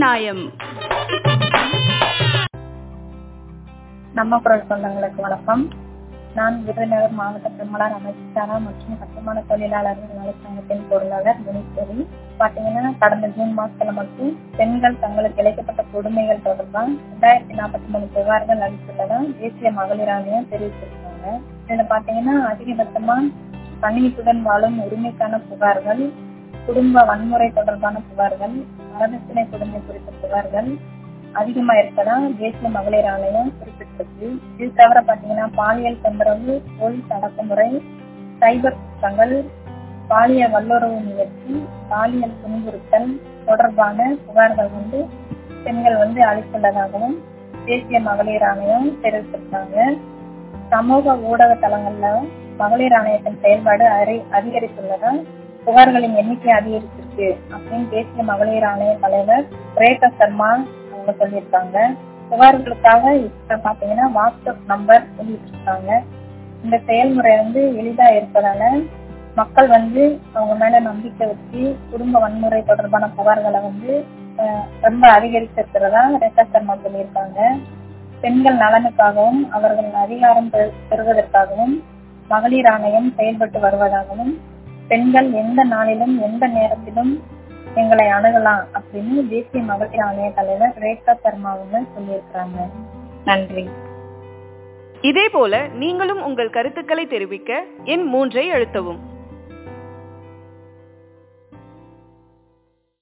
நியாயம் நம்ம குரல் சொந்தங்களுக்கு வணக்கம் நான் விருதுநகர் மாவட்ட பெருமளார் அமைச்சாரா மற்றும் கட்டுமான தொழிலாளர்கள் நலச்சங்கத்தின் பொருளாளர் முனீஸ்வரி பாத்தீங்கன்னா கடந்த ஜூன் மாசத்துல மட்டும் பெண்கள் தங்களுக்கு இழைக்கப்பட்ட கொடுமைகள் தொடர்பாக ரெண்டாயிரத்தி நாற்பத்தி மூணு புகார்கள் அளித்துள்ளதா தேசிய மகளிர் ஆணையம் தெரிவிச்சிருக்காங்க இதுல பாத்தீங்கன்னா அதிகபட்சமா பணியிட்டுடன் வாழும் உரிமைக்கான புகார்கள் குடும்ப வன்முறை தொடர்பான புகார்கள் வரதட்சணை கொடுமை குறித்த புகார்கள் அதிகமா இருக்கதா தேசிய மகளிர் ஆணையம் குறிப்பிட்டிருக்கு இது தவிர பாத்தீங்கன்னா பாலியல் தொந்தரவு போலீஸ் அடக்குமுறை சைபர் குற்றங்கள் பாலியல் வல்லுறவு முயற்சி பாலியல் துன்புறுத்தல் தொடர்பான புகார்கள் வந்து பெண்கள் வந்து அளித்துள்ளதாகவும் தேசிய மகளிர் ஆணையம் தெரிவித்திருக்காங்க சமூக ஊடக தளங்கள்ல மகளிர் ஆணையத்தின் செயல்பாடு அறி- அதிகரித்துள்ளதா புகார்களின் எண்ணிக்கை அதிகரிச்சிருக்கு அப்படின்னு தேசிய மகளிர் ஆணைய தலைவர் ரேகா சர்மா அவங்க சொல்லியிருக்காங்க புகார்களுக்காக இப்ப பாத்தீங்கன்னா வாட்ஸ்அப் நம்பர் சொல்லிட்டு இந்த செயல்முறை வந்து எளிதா இருப்பதால மக்கள் வந்து அவங்க மேல நம்பிக்கை வச்சு குடும்ப வன்முறை தொடர்பான புகார்களை வந்து அஹ், ரொம்ப அதிகரிச்சிருக்கிறதா ரேகா சர்மா சொல்லியிருக்காங்க பெண்கள் நலனுக்காகவும் அவர்கள் அதிகாரம் பெறு- பெறுவதற்காகவும் மகளிர் ஆணையம் செயல்பட்டு வருவதாகவும் பெண்கள் எந்த நாளிலும் எந்த நேரத்திலும் எங்களை அணுகலாம் அப்படின்னு தேசிய மகளிர் ஆணைய தலைவர் ரேகா சர்மா அவங்க சொல்லியிருக்கிறாங்க நன்றி இதேபோல நீங்களும் உங்கள் கருத்துக்களை தெரிவிக்க எண் மூன்றை அழுத்தவும்